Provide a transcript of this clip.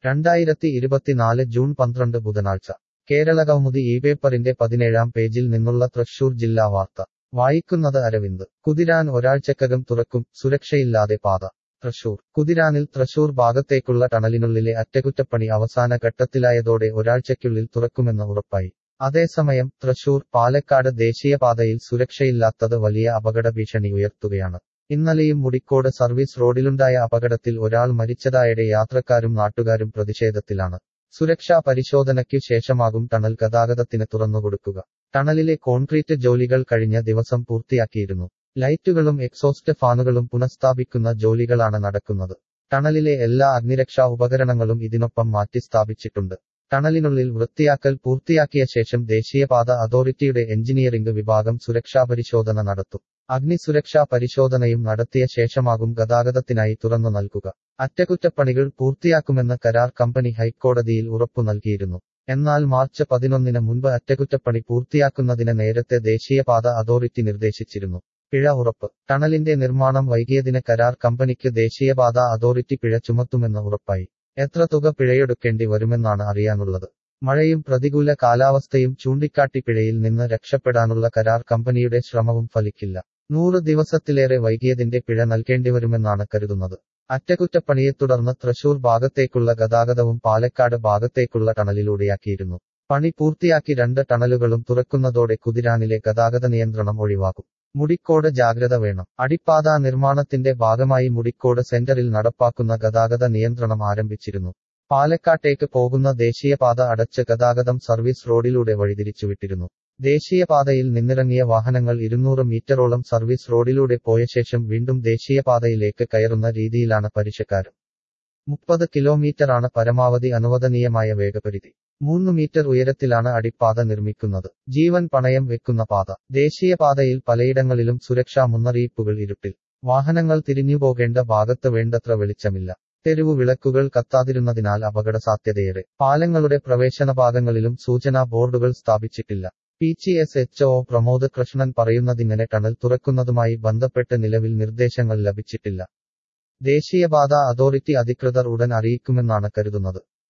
രണ്ടായിരത്തി ഇരുപത്തിനാല് ജൂൺ പന്ത്രണ്ട് ബുധനാഴ്ച കേരളകൗമുദി ഈ പേപ്പറിന്റെ പതിനേഴാം പേജിൽ നിന്നുള്ള തൃശൂർ ജില്ലാ വാർത്ത വായിക്കുന്നത് അരവിന്ദ് കുതിരാൻ ഒരാഴ്ചക്കകം തുറക്കും സുരക്ഷയില്ലാതെ പാത തൃശൂർ കുതിരാനിൽ തൃശൂർ ഭാഗത്തേക്കുള്ള ടണലിനുള്ളിലെ അറ്റകുറ്റപ്പണി അവസാന ഘട്ടത്തിലായതോടെ ഒരാഴ്ചയ്ക്കുള്ളിൽ തുറക്കുമെന്ന് ഉറപ്പായി അതേസമയം തൃശൂർ പാലക്കാട് ദേശീയപാതയിൽ സുരക്ഷയില്ലാത്തത് വലിയ അപകട ഭീഷണി ഉയർത്തുകയാണ് ഇന്നലെയും മുടിക്കോട് സർവീസ് റോഡിലുണ്ടായ അപകടത്തിൽ ഒരാൾ മരിച്ചതായുടെ യാത്രക്കാരും നാട്ടുകാരും പ്രതിഷേധത്തിലാണ് സുരക്ഷാ പരിശോധനയ്ക്കു ശേഷമാകും ടണൽ ഗതാഗതത്തിന് തുറന്നുകൊടുക്കുക ടണലിലെ കോൺക്രീറ്റ് ജോലികൾ കഴിഞ്ഞ ദിവസം പൂർത്തിയാക്കിയിരുന്നു ലൈറ്റുകളും എക്സോസ്റ്റ് ഫാനുകളും പുനഃസ്ഥാപിക്കുന്ന ജോലികളാണ് നടക്കുന്നത് ടണലിലെ എല്ലാ അഗ്നിരക്ഷാ ഉപകരണങ്ങളും ഇതിനൊപ്പം മാറ്റി സ്ഥാപിച്ചിട്ടുണ്ട് ടണലിനുള്ളിൽ വൃത്തിയാക്കൽ പൂർത്തിയാക്കിയ ശേഷം ദേശീയപാത അതോറിറ്റിയുടെ എഞ്ചിനീയറിംഗ് വിഭാഗം സുരക്ഷാ പരിശോധന നടത്തും അഗ്നി സുരക്ഷാ പരിശോധനയും നടത്തിയ ശേഷമാകും ഗതാഗതത്തിനായി തുറന്നു നൽകുക അറ്റകുറ്റപ്പണികൾ പൂർത്തിയാക്കുമെന്ന് കരാർ കമ്പനി ഹൈക്കോടതിയിൽ ഉറപ്പു നൽകിയിരുന്നു എന്നാൽ മാർച്ച് പതിനൊന്നിന് മുൻപ് അറ്റകുറ്റപ്പണി പൂർത്തിയാക്കുന്നതിന് നേരത്തെ ദേശീയപാത അതോറിറ്റി നിർദ്ദേശിച്ചിരുന്നു പിഴ ഉറപ്പ് ടണലിന്റെ നിർമ്മാണം വൈകിയതിന് കരാർ കമ്പനിക്ക് ദേശീയപാത അതോറിറ്റി പിഴ ചുമത്തുമെന്ന് ഉറപ്പായി എത്ര തുക പിഴയൊടുക്കേണ്ടി വരുമെന്നാണ് അറിയാനുള്ളത് മഴയും പ്രതികൂല കാലാവസ്ഥയും ചൂണ്ടിക്കാട്ടി പിഴയിൽ നിന്ന് രക്ഷപ്പെടാനുള്ള കരാർ കമ്പനിയുടെ ശ്രമവും ഫലിക്കില്ല നൂറ് ദിവസത്തിലേറെ വൈകിയതിന്റെ പിഴ നൽകേണ്ടിവരുമെന്നാണ് കരുതുന്നത് അറ്റകുറ്റപ്പണിയെ തുടർന്ന് തൃശൂർ ഭാഗത്തേക്കുള്ള ഗതാഗതവും പാലക്കാട് ഭാഗത്തേക്കുള്ള ടണലിലൂടെയാക്കിയിരുന്നു പണി പൂർത്തിയാക്കി രണ്ട് ടണലുകളും തുറക്കുന്നതോടെ കുതിരാനിലെ ഗതാഗത നിയന്ത്രണം ഒഴിവാക്കും മുടിക്കോട് ജാഗ്രത വേണം അടിപ്പാത നിർമ്മാണത്തിന്റെ ഭാഗമായി മുടിക്കോട് സെന്ററിൽ നടപ്പാക്കുന്ന ഗതാഗത നിയന്ത്രണം ആരംഭിച്ചിരുന്നു പാലക്കാട്ടേക്ക് പോകുന്ന ദേശീയപാത അടച്ച് ഗതാഗതം സർവീസ് റോഡിലൂടെ വഴിതിരിച്ചുവിട്ടിരുന്നു ദേശീയപാതയിൽ നിന്നിറങ്ങിയ വാഹനങ്ങൾ ഇരുന്നൂറ് മീറ്ററോളം സർവീസ് റോഡിലൂടെ പോയ ശേഷം വീണ്ടും ദേശീയപാതയിലേക്ക് കയറുന്ന രീതിയിലാണ് പരിഷ്കാരം മുപ്പത് കിലോമീറ്ററാണ് പരമാവധി അനുവദനീയമായ വേഗപരിധി മൂന്ന് മീറ്റർ ഉയരത്തിലാണ് അടിപ്പാത നിർമ്മിക്കുന്നത് ജീവൻ പണയം വെക്കുന്ന പാത ദേശീയപാതയിൽ പലയിടങ്ങളിലും സുരക്ഷാ മുന്നറിയിപ്പുകൾ ഇരുട്ടിൽ വാഹനങ്ങൾ തിരിഞ്ഞുപോകേണ്ട ഭാഗത്ത് വേണ്ടത്ര വെളിച്ചമില്ല തെരുവു വിളക്കുകൾ കത്താതിരുന്നതിനാൽ അപകട സാധ്യതയേറെ പാലങ്ങളുടെ പ്രവേശന ഭാഗങ്ങളിലും സൂചനാ ബോർഡുകൾ സ്ഥാപിച്ചിട്ടില്ല P G S H O Pramod Krishnan പറയുന്നതിങ്ങനെ ടണൽ തുറക്കുന്നതുമായി ബന്ധപ്പെട്ട് നിലവിൽ നിർദ്ദേശങ്ങൾ ലഭിച്ചിട്ടില്ല ദേശീയപാത അതോറിറ്റി അധികൃതർ ഉടൻ അറിയിക്കുമെന്നാണ് കരുതുന്നത്